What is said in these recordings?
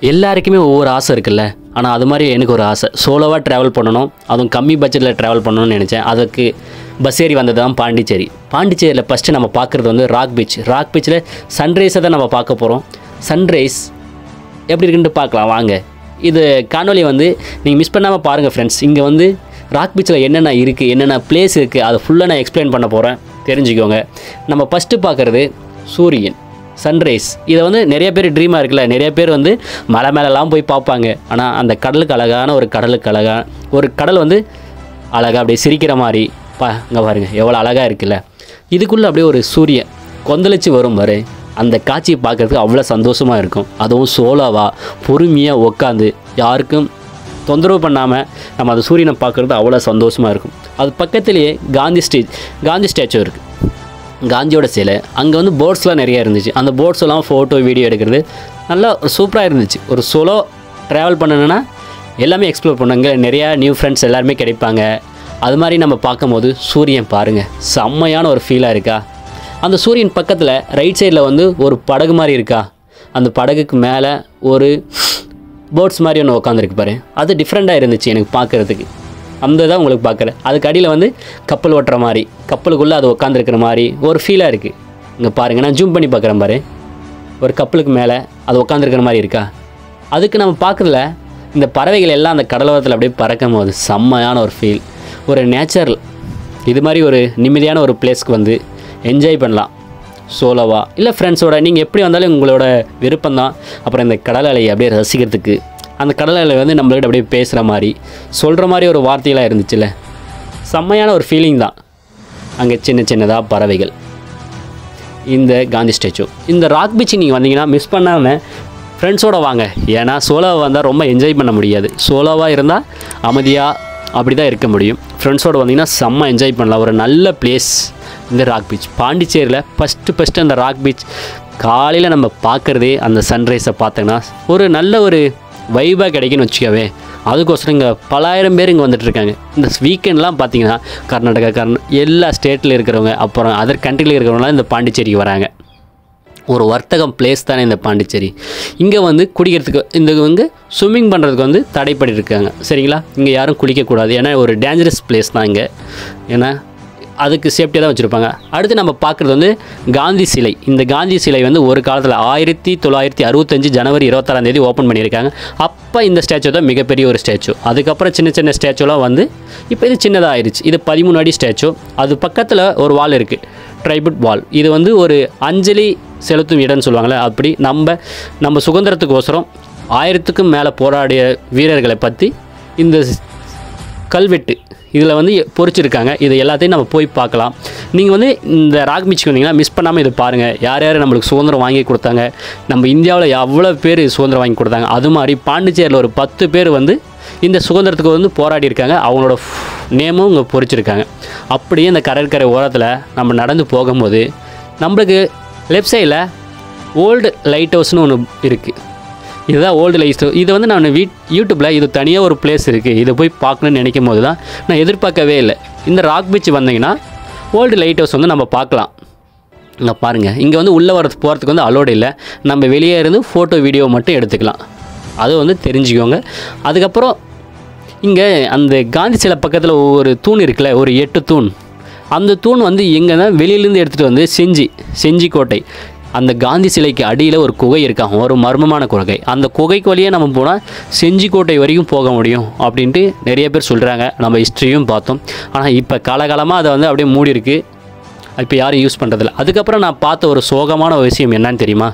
எல்லாருக்குமே ஒவ்வொரு ஆசை இருக்குல்ல ஆனால் அது மாதிரி எனக்கு ஒரு ஆசை சோலோவாக ட்ராவல் பண்ணணும் அதுவும் கம்மி பட்ஜெட்டில் ட்ராவல் பண்ணணும்னு நினச்சேன் அதுக்கு பஸ் ஏறி வந்தது தான் பாண்டிச்சேரி பாண்டிச்சேரியில் ஃபஸ்ட்டு நம்ம பார்க்குறது வந்து ராக் பீச் ராக் பீச்சில் சன்ரைஸை தான் நம்ம பார்க்க போகிறோம் சன்ரைஸ் எப்படி இருக்குன்ட்டு பார்க்கலாம் வாங்க இது காணொலி வந்து நீங்கள் மிஸ் பண்ணாமல் பாருங்கள் ஃப்ரெண்ட்ஸ் இங்கே வந்து ராக் பீச்சில் என்னென்ன இருக்குது என்னென்ன பிளேஸ் இருக்குது அதை ஃபுல்லாக நான் எக்ஸ்பிளைன் பண்ண போகிறேன் தெரிஞ்சுக்கோங்க நம்ம ஃபஸ்ட்டு பார்க்குறது சூரியன் சன்ரைஸ் இதை வந்து நிறைய பேர் ட்ரீமாக இருக்குல்ல நிறைய பேர் வந்து மலை மேலெல்லாம் போய் பார்ப்பாங்க ஆனால் அந்த கடலுக்கு அழகான ஒரு கடலுக்கு அழகான ஒரு கடல் வந்து அழகாக அப்படியே சிரிக்கிற மாதிரி பா இங்கே பாருங்க எவ்வளோ அழகாக இருக்குல்ல இதுக்குள்ளே அப்படியே ஒரு சூரியன் கொந்தளிச்சு வரும் பாரு அந்த காட்சியை பார்க்கறதுக்கு அவ்வளோ சந்தோஷமாக இருக்கும் அதுவும் சோலோவா பொறுமையாக உட்காந்து யாருக்கும் தொந்தரவு பண்ணாமல் நம்ம அந்த சூரியனை பார்க்குறது அவ்வளோ சந்தோஷமாக இருக்கும் அது பக்கத்துலேயே காந்தி ஸ்டேஜ் காந்தி ஸ்டாச்சு இருக்குது காந்தியோட சிலை அங்கே வந்து போட்ஸ்லாம் நிறைய இருந்துச்சு அந்த போட்ஸ் எல்லாம் ஃபோட்டோ வீடியோ எடுக்கிறது நல்லா சூப்பராக இருந்துச்சு ஒரு சோலோ ட்ராவல் பண்ணணுன்னா எல்லாமே எக்ஸ்ப்ளோர் பண்ணுங்க நிறையா நியூ ஃப்ரெண்ட்ஸ் எல்லாருமே கிடைப்பாங்க அது மாதிரி நம்ம பார்க்கும்போது சூரியன் பாருங்கள் செம்மையான ஒரு ஃபீலாக இருக்கா அந்த சூரியன் பக்கத்தில் ரைட் சைடில் வந்து ஒரு படகு மாதிரி இருக்கா அந்த படகுக்கு மேலே ஒரு போட்ஸ் மாதிரி ஒன்று உட்காந்துருக்கு பாரு அது டிஃப்ரெண்ட்டாக இருந்துச்சு எனக்கு பார்க்குறதுக்கு அந்த தான் உங்களுக்கு பார்க்குறேன் அதுக்கு அடியில் வந்து கப்பல் ஓட்டுற மாதிரி கப்பலுக்குள்ளே அது உட்காந்துருக்கிற மாதிரி ஒரு ஃபீலாக இருக்குது இங்கே பாருங்கள் நான் ஜூம் பண்ணி பார்க்குறேன் பாரு ஒரு கப்பலுக்கு மேலே அது உட்காந்துருக்கிற மாதிரி இருக்கா அதுக்கு நம்ம பார்க்குறதுல இந்த பறவைகள் எல்லாம் அந்த கடலோரத்தில் அப்படியே பறக்கும் போது செம்மையான ஒரு ஃபீல் ஒரு நேச்சுரல் இது மாதிரி ஒரு நிம்மதியான ஒரு பிளேஸ்க்கு வந்து என்ஜாய் பண்ணலாம் சோலோவா இல்லை ஃப்ரெண்ட்ஸோட நீங்கள் எப்படி வந்தாலும் உங்களோட விருப்பம் தான் அப்புறம் இந்த கடல் அலையை அப்படியே ரசிக்கிறதுக்கு அந்த கடல் அலை வந்து நம்மள்கிட்ட அப்படியே பேசுகிற மாதிரி சொல்கிற மாதிரி ஒரு வார்த்தையெல்லாம் இருந்துச்சுல்ல செம்மையான ஒரு ஃபீலிங் தான் அங்கே சின்ன சின்னதாக பறவைகள் இந்த காந்தி ஸ்டாச்சு இந்த ராக் பீச் நீங்கள் வந்தீங்கன்னா மிஸ் பண்ணாமல் ஃப்ரெண்ட்ஸோட வாங்க ஏன்னா சோலோவாக வந்தால் ரொம்ப என்ஜாய் பண்ண முடியாது சோலோவாக இருந்தால் அமைதியாக அப்படி தான் இருக்க முடியும் ஃப்ரெண்ட்ஸோட வந்தீங்கன்னா செம்ம என்ஜாய் பண்ணலாம் ஒரு நல்ல பிளேஸ் இந்த ராக் பீச் பாண்டிச்சேரியில் ஃபஸ்ட்டு ஃபஸ்ட்டு அந்த ராக் பீச் காலையில் நம்ம பார்க்குறதே அந்த சன்ரைஸை பார்த்தோன்னா ஒரு நல்ல ஒரு வைபாக கிடைக்குன்னு வச்சுக்கவே அதுக்கோசரம் இங்கே பலாயிரம் பேர் இங்கே வந்துட்டு இருக்காங்க இந்த வீக்கெண்ட்லாம் பார்த்தீங்கன்னா கர்நாடகா கர்நா எல்லா ஸ்டேட்டில் இருக்கிறவங்க அப்புறம் அதர் கண்ட்ரியில் இருக்கிறவங்களாம் இந்த பாண்டிச்சேரிக்கு வராங்க ஒரு வர்த்தகம் பிளேஸ் தானே இந்த பாண்டிச்சேரி இங்கே வந்து குடிக்கிறதுக்கு இந்த வந்து ஸ்விம்மிங் பண்ணுறதுக்கு வந்து தடை பண்ணியிருக்காங்க சரிங்களா இங்கே யாரும் குளிக்கக்கூடாது ஏன்னா ஒரு டேஞ்சரஸ் பிளேஸ் தான் இங்கே ஏன்னா அதுக்கு சேஃப்டியாக தான் வச்சுருப்பாங்க அடுத்து நம்ம பார்க்குறது வந்து காந்தி சிலை இந்த காந்தி சிலை வந்து ஒரு காலத்தில் ஆயிரத்தி தொள்ளாயிரத்தி அறுபத்தஞ்சு ஜனவரி இருபத்தாறாம் தேதி ஓப்பன் பண்ணியிருக்காங்க அப்போ இந்த ஸ்டாச்சு தான் மிகப்பெரிய ஒரு ஸ்டாச்சு அதுக்கப்புறம் சின்ன சின்ன ஸ்டாச்சுலாம் வந்து இப்போ இது சின்னதாக ஆயிடுச்சு இது பதிமூணு அடி ஸ்டாச்சு அது பக்கத்தில் ஒரு வால் இருக்குது ட்ரைபுட் வால் இது வந்து ஒரு அஞ்சலி செலுத்தும் இடம்னு சொல்லுவாங்கள்ல அப்படி நம்ம நம்ம சுதந்திரத்துக்கோசரம் ஆயிரத்துக்கும் மேலே போராடிய வீரர்களை பற்றி இந்த கல்வெட்டு இதில் வந்து பொறிச்சிருக்காங்க இது எல்லாத்தையும் நம்ம போய் பார்க்கலாம் நீங்கள் வந்து இந்த ராக் பீச்சுக்கு வந்தீங்கன்னா மிஸ் பண்ணாமல் இது பாருங்கள் யார் யார் நம்மளுக்கு சுதந்திரம் வாங்கி கொடுத்தாங்க நம்ம இந்தியாவில் எவ்வளோ பேர் சுதந்திரம் வாங்கி கொடுத்தாங்க அது மாதிரி பாண்டிச்சேரியில் ஒரு பத்து பேர் வந்து இந்த சுதந்திரத்துக்கு வந்து போராடி இருக்காங்க அவங்களோட நேமும் இங்கே பொறிச்சிருக்காங்க அப்படியே இந்த கடற்கரை ஓரத்தில் நம்ம நடந்து போகும்போது நம்மளுக்கு லெஃப்ட் சைடில் ஓல்டு லைட் ஹவுஸ்னு ஒன்று இருக்குது இதுதான் ஓல்டு லைட் இது வந்து நான் வீட் யூடியூப்பில் இது தனியாக ஒரு பிளேஸ் இருக்குது இதை போய் பார்க்கணுன்னு நினைக்கும் போது தான் நான் எதிர்பார்க்கவே இல்லை இந்த ராக் பீச் வந்தீங்கன்னா ஓல்டு லைட் ஹவுஸ் வந்து நம்ம பார்க்கலாம் இங்கே பாருங்கள் இங்கே வந்து உள்ளே வரது போகிறதுக்கு வந்து அலோடு இல்லை நம்ம வெளியே இருந்து ஃபோட்டோ வீடியோ மட்டும் எடுத்துக்கலாம் அது வந்து தெரிஞ்சுக்கோங்க அதுக்கப்புறம் இங்கே அந்த காந்தி சிலை பக்கத்தில் ஒரு தூண் இருக்குல்ல ஒரு எட்டு தூண் அந்த தூண் வந்து எங்கே தான் வெளியிலேருந்து எடுத்துகிட்டு வந்து செஞ்சி செஞ்சி கோட்டை அந்த காந்தி சிலைக்கு அடியில் ஒரு குகை இருக்காங்க ஒரு மர்மமான குகை அந்த குகைக்கு வழியே நம்ம போனால் செஞ்சிக்கோட்டை வரைக்கும் போக முடியும் அப்படின்ட்டு நிறைய பேர் சொல்கிறாங்க நம்ம ஹிஸ்ட்ரியும் பார்த்தோம் ஆனால் இப்போ காலகாலமாக அதை வந்து அப்படியே மூடி இருக்கு இப்போ யாரும் யூஸ் பண்ணுறதில்ல அதுக்கப்புறம் நான் பார்த்த ஒரு சோகமான ஒரு விஷயம் என்னன்னு தெரியுமா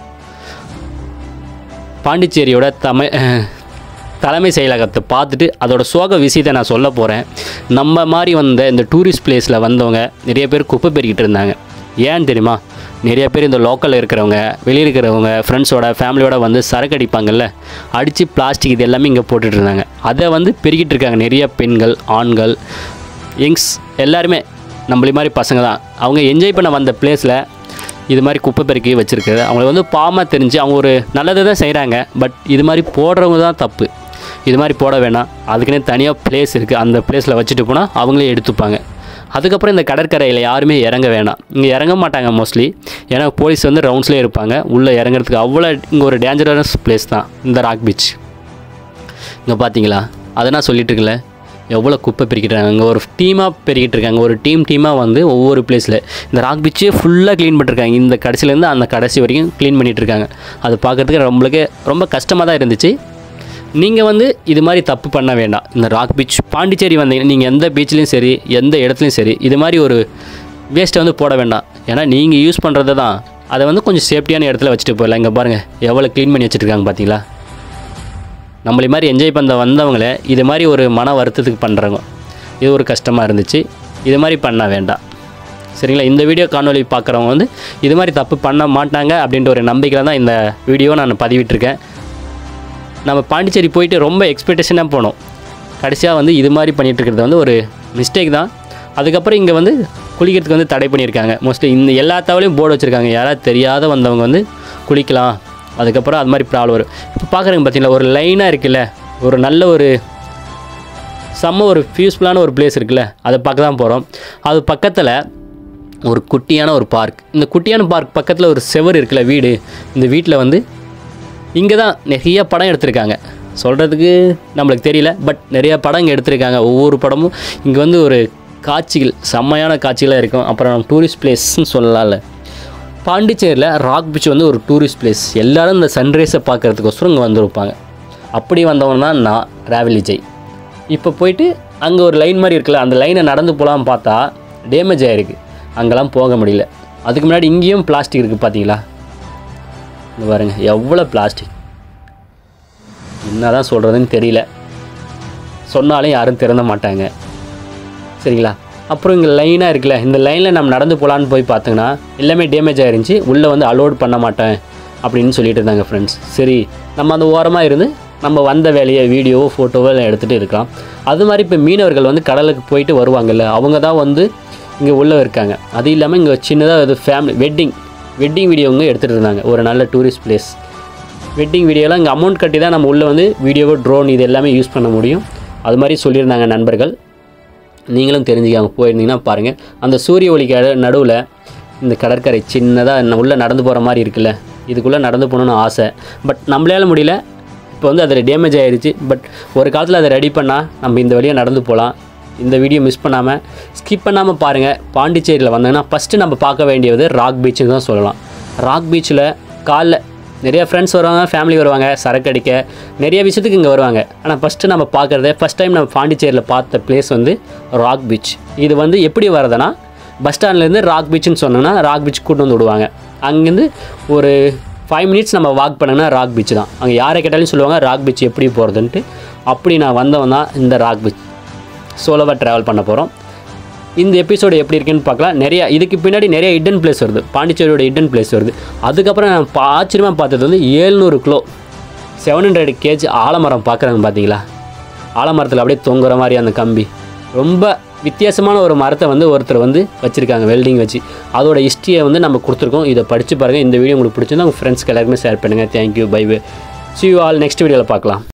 பாண்டிச்சேரியோட தமிழ் தலைமை செயலகத்தை பார்த்துட்டு அதோட சோக விஷயத்தை நான் சொல்ல போகிறேன் நம்ம மாதிரி வந்த இந்த டூரிஸ்ட் பிளேஸில் வந்தவங்க நிறைய பேர் குப்பை பெருக்கிட்டு இருந்தாங்க ஏன்னு தெரியுமா நிறைய பேர் இந்த லோக்கலில் இருக்கிறவங்க வெளியே இருக்கிறவங்க ஃப்ரெண்ட்ஸோட ஃபேமிலியோட வந்து சரக்கு அடிப்பாங்கல்ல அடித்து பிளாஸ்டிக் இது எல்லாமே இங்கே போட்டுட்டு இருந்தாங்க அதை வந்து பெருக்கிட்டு இருக்காங்க நிறைய பெண்கள் ஆண்கள் யங்ஸ் எல்லாருமே நம்மளி மாதிரி பசங்க தான் அவங்க என்ஜாய் பண்ண வந்த பிளேஸில் இது மாதிரி குப்பை பெருக்கி வச்சுருக்குது அவங்களுக்கு வந்து பாவமாக தெரிஞ்சு அவங்க ஒரு நல்லதை தான் செய்கிறாங்க பட் இது மாதிரி போடுறவங்க தான் தப்பு இது மாதிரி போட வேணாம் அதுக்குன்னே தனியாக பிளேஸ் இருக்குது அந்த பிளேஸில் வச்சுட்டு போனால் அவங்களே எடுத்துப்பாங்க அதுக்கப்புறம் இந்த கடற்கரையில் யாருமே இறங்க வேணாம் இங்கே இறங்க மாட்டாங்க மோஸ்ட்லி ஏன்னா போலீஸ் வந்து ரவுண்ட்ஸ்லேயே இருப்பாங்க உள்ளே இறங்குறதுக்கு அவ்வளோ இங்கே ஒரு டேஞ்சரஸ் பிளேஸ் தான் இந்த ராக் பீச் இங்கே பார்த்தீங்களா அதை நான் சொல்லிட்டு இருக்கல எவ்வளோ குப்பை பெருக்கிட்டாங்க அங்கே ஒரு டீமாக பெருக்கிட்டு இருக்காங்க ஒரு டீம் டீமாக வந்து ஒவ்வொரு பிளேஸில் இந்த ராக் பீச்சே ஃபுல்லாக க்ளீன் பண்ணிருக்காங்க இந்த கடைசிலேருந்து அந்த கடைசி வரைக்கும் க்ளீன் பண்ணிட்டு இருக்காங்க அது பார்க்குறதுக்கு நம்மளுக்கு ரொம்ப கஷ்டமாக தான் இருந்துச்சு நீங்கள் வந்து இது மாதிரி தப்பு பண்ண வேண்டாம் இந்த ராக் பீச் பாண்டிச்சேரி வந்தீங்கன்னா நீங்கள் எந்த பீச்லேயும் சரி எந்த இடத்துலையும் சரி இது மாதிரி ஒரு வேஸ்ட்டை வந்து போட வேண்டாம் ஏன்னா நீங்கள் யூஸ் பண்ணுறது தான் அதை வந்து கொஞ்சம் சேஃப்டியான இடத்துல வச்சுட்டு போயிடலாம் இங்கே பாருங்கள் எவ்வளோ க்ளீன் பண்ணி வச்சுருக்காங்க பார்த்தீங்களா நம்மளை மாதிரி என்ஜாய் பண்ண வந்தவங்களே இது மாதிரி ஒரு மன வருத்தத்துக்கு பண்ணுறவங்க இது ஒரு கஷ்டமாக இருந்துச்சு இது மாதிரி பண்ண வேண்டாம் சரிங்களா இந்த வீடியோ காணொளி பார்க்குறவங்க வந்து இது மாதிரி தப்பு பண்ண மாட்டாங்க அப்படின்ற ஒரு நம்பிக்கையில் தான் இந்த வீடியோ நான் பதிவிட்டிருக்கேன் நம்ம பாண்டிச்சேரி போயிட்டு ரொம்ப எக்ஸ்பெக்டேஷனாக போனோம் கடைசியாக வந்து இது மாதிரி பண்ணிட்டு இருக்கிறது வந்து ஒரு மிஸ்டேக் தான் அதுக்கப்புறம் இங்கே வந்து குளிக்கிறதுக்கு வந்து தடை பண்ணியிருக்காங்க மோஸ்ட்லி இந்த எல்லா தவளையும் போர்டு வச்சுருக்காங்க யாராவது தெரியாத வந்தவங்க வந்து குளிக்கலாம் அதுக்கப்புறம் அது மாதிரி ப்ராப்ளம் வரும் இப்போ பார்க்குறீங்க பார்த்தீங்களா ஒரு லைனாக இருக்குல்ல ஒரு நல்ல ஒரு செம்ம ஒரு ஃபியூஸ்ஃபுல்லான ஒரு பிளேஸ் இருக்குல்ல அதை பார்க்க தான் போகிறோம் அது பக்கத்தில் ஒரு குட்டியான ஒரு பார்க் இந்த குட்டியான பார்க் பக்கத்தில் ஒரு செவர் இருக்குல்ல வீடு இந்த வீட்டில் வந்து இங்கே தான் நிறைய படம் எடுத்திருக்காங்க சொல்கிறதுக்கு நம்மளுக்கு தெரியல பட் நிறைய படம் இங்கே எடுத்திருக்காங்க ஒவ்வொரு படமும் இங்கே வந்து ஒரு காட்சிகள் செம்மையான காட்சிகளாக இருக்கும் அப்புறம் டூரிஸ்ட் பிளேஸ்ன்னு சொல்லலாம்ல பாண்டிச்சேரியில் ராக் பீச் வந்து ஒரு டூரிஸ்ட் பிளேஸ் எல்லாரும் இந்த சன்ரைஸை பார்க்குறதுக்கோசரம் இங்கே வந்திருப்பாங்க அப்படி வந்தவன் தான் நான் ராவல் விஜய் இப்போ போயிட்டு அங்கே ஒரு லைன் மாதிரி இருக்குல்ல அந்த லைனை நடந்து போகலாம் பார்த்தா டேமேஜ் ஆகிருக்கு அங்கெல்லாம் போக முடியல அதுக்கு முன்னாடி இங்கேயும் பிளாஸ்டிக் இருக்குது பார்த்தீங்களா இந்த பாருங்க எவ்வளோ பிளாஸ்டிக் என்ன தான் சொல்கிறதுன்னு தெரியல சொன்னாலும் யாரும் திறந்த மாட்டாங்க சரிங்களா அப்புறம் இங்கே லைனாக இருக்குல்ல இந்த லைனில் நம்ம நடந்து போகலான்னு போய் பார்த்தோங்கன்னா எல்லாமே டேமேஜ் ஆயிருந்துச்சு உள்ளே வந்து அலோட் பண்ண மாட்டேன் அப்படின்னு சொல்லிட்டு இருந்தாங்க ஃப்ரெண்ட்ஸ் சரி நம்ம அந்த ஓரமாக இருந்து நம்ம வந்த வேலையை வீடியோவோ ஃபோட்டோவோ எல்லாம் எடுத்துகிட்டு இருக்கலாம் அது மாதிரி இப்போ மீனவர்கள் வந்து கடலுக்கு போயிட்டு வருவாங்கல்ல அவங்க தான் வந்து இங்கே உள்ளே இருக்காங்க அது இல்லாமல் இங்கே சின்னதாக இது ஃபேமிலி வெட்டிங் வெட்டிங் வீடியோங்க எடுத்துகிட்டு இருந்தாங்க ஒரு நல்ல டூரிஸ்ட் பிளேஸ் வெட்டிங் வீடியோலாம் இங்கே அமௌண்ட் கட்டி தான் நம்ம உள்ளே வந்து வீடியோவோ ட்ரோன் இது எல்லாமே யூஸ் பண்ண முடியும் அது மாதிரி சொல்லியிருந்தாங்க நண்பர்கள் நீங்களும் தெரிஞ்சுக்காங்க போயிருந்தீங்கன்னா பாருங்கள் அந்த சூரிய ஒளிக்கு நடுவில் இந்த கடற்கரை சின்னதாக உள்ளே நடந்து போகிற மாதிரி இருக்குல்ல இதுக்குள்ளே நடந்து போகணுன்னு ஆசை பட் நம்மளால முடியல இப்போ வந்து அதில் டேமேஜ் ஆயிருச்சு பட் ஒரு காலத்தில் அதை ரெடி பண்ணால் நம்ம இந்த வழியாக நடந்து போகலாம் இந்த வீடியோ மிஸ் பண்ணாமல் ஸ்கிப் பண்ணாமல் பாருங்கள் பாண்டிச்சேரியில் வந்தாங்கன்னா ஃபஸ்ட்டு நம்ம பார்க்க வேண்டியது ராக் பீச்சுன்னு தான் சொல்லலாம் ராக் பீச்சில் காலைல நிறைய ஃப்ரெண்ட்ஸ் வருவாங்க ஃபேமிலி வருவாங்க சரக்கு அடிக்க நிறைய விஷயத்துக்கு இங்கே வருவாங்க ஆனால் ஃபஸ்ட்டு நம்ம பார்க்குறதே ஃபஸ்ட் டைம் நம்ம பாண்டிச்சேரியில் பார்த்த பிளேஸ் வந்து ராக் பீச் இது வந்து எப்படி வருதுன்னா பஸ் ஸ்டாண்ட்லேருந்து ராக் பீச்சுன்னு சொன்னோன்னா ராக் பீச் கூட்டு வந்து விடுவாங்க அங்கேருந்து ஒரு ஃபைவ் மினிட்ஸ் நம்ம வாக் பண்ணோன்னா ராக் பீச் தான் அங்கே யாரை கேட்டாலும் சொல்லுவாங்க ராக் பீச் எப்படி போகிறதுன்ட்டு அப்படி நான் வந்தவன் தான் இந்த ராக் பீச் சோலோவாக ட்ராவல் பண்ண போகிறோம் இந்த எபிசோடு எப்படி இருக்குன்னு பார்க்கலாம் நிறைய இதுக்கு பின்னாடி நிறைய ஹிடன் பிளேஸ் வருது பாண்டிச்சேரியோட ஹிடன் பிளேஸ் வருது அதுக்கப்புறம் நான் பா- ஆச்சரியமா பார்த்தது வந்து ஏழ்நூறு கிலோ செவன் ஹண்ட்ரட் கேஜ் ஆலமரம் பார்க்குறாங்க பார்த்தீங்களா ஆலமரத்தில் அப்படியே தொங்குற மாதிரி அந்த கம்பி ரொம்ப வித்தியாசமான ஒரு மரத்தை வந்து ஒருத்தர் வந்து வச்சுருக்காங்க வெல்டிங் வச்சு அதோட ஹிஸ்ட்ரியை வந்து நம்ம கொடுத்துருக்கோம் இதை படித்து பாருங்கள் இந்த வீடியோ உங்களுக்கு பிடிச்சிருந்தா உங்கள் ஃப்ரெண்ட்ஸ்க்கு எல்லாருக்குமே ஷேர் பண்ணுங்கள் thank you bye see you all next வீடியோவில் பார்க்கலாம்